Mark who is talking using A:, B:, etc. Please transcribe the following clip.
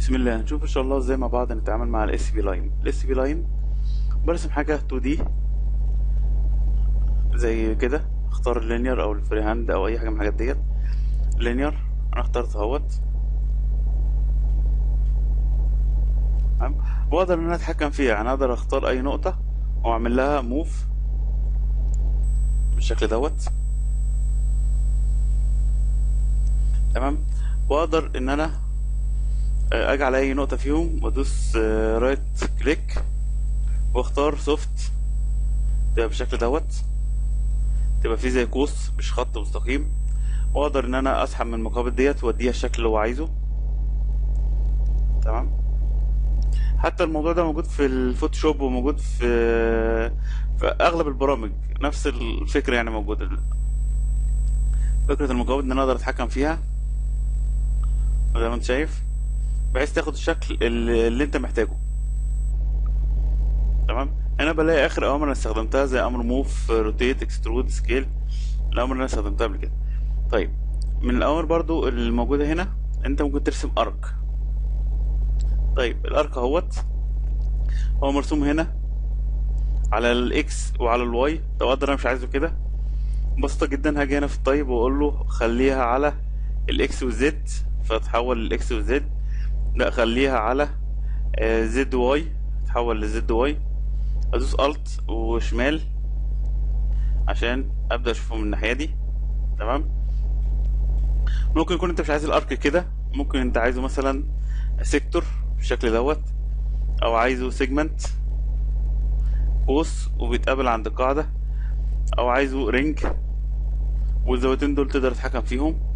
A: بسم الله هنشوف ان شاء الله ازاي مع بعض نتعامل مع الاس بي لاين الاس بي لاين برسم حاجه 2 دي زي كده اختار اللينير او الفري هاند او اي حاجه من الحاجات ديت لينير انا اخترت اهوت تمام واقدر ان انا اتحكم فيها يعني اقدر اختار اي نقطه واعمل لها موف بالشكل دوت تمام واقدر ان انا اجي على اي نقطه فيهم وادوس رايت كليك واختار سوفت تبقى بالشكل دوت تبقى فيه زي قوس مش خط مستقيم واقدر ان انا اسحب من المقابل ديت واديها الشكل اللي هو عايزه تمام حتى الموضوع ده موجود في الفوتوشوب وموجود في في اغلب البرامج نفس الفكره يعني موجوده فكره المقابل ان انا اقدر اتحكم فيها زي ما انت شايف بحيث تاخد الشكل اللي, اللي انت محتاجه تمام انا بلاقي اخر اوامر انا استخدمتها زي امر موف روتيت اكسترود سكيل الامر اللي انا استخدمتها قبل كده طيب من الاوامر برضو الموجوده هنا انت ممكن ترسم ارك طيب الارك اهوت هو مرسوم هنا على الاكس وعلى الواي لو اقدر انا مش عايزه كده بسيطه جدا هاجي هنا في الطيب واقول له خليها على الاكس والزد فتحول للاكس والزد لا خليها على زد واي تحول لزد واي ادوس الت وشمال عشان ابدا اشوفه من الناحيه دي تمام ممكن يكون انت مش عايز الارك كده ممكن انت عايزه مثلا سيكتور بالشكل دوت او عايزه سيجمنت قوس وبيتقابل عند القاعده او عايزه رينج والزاويتين دول تقدر تتحكم فيهم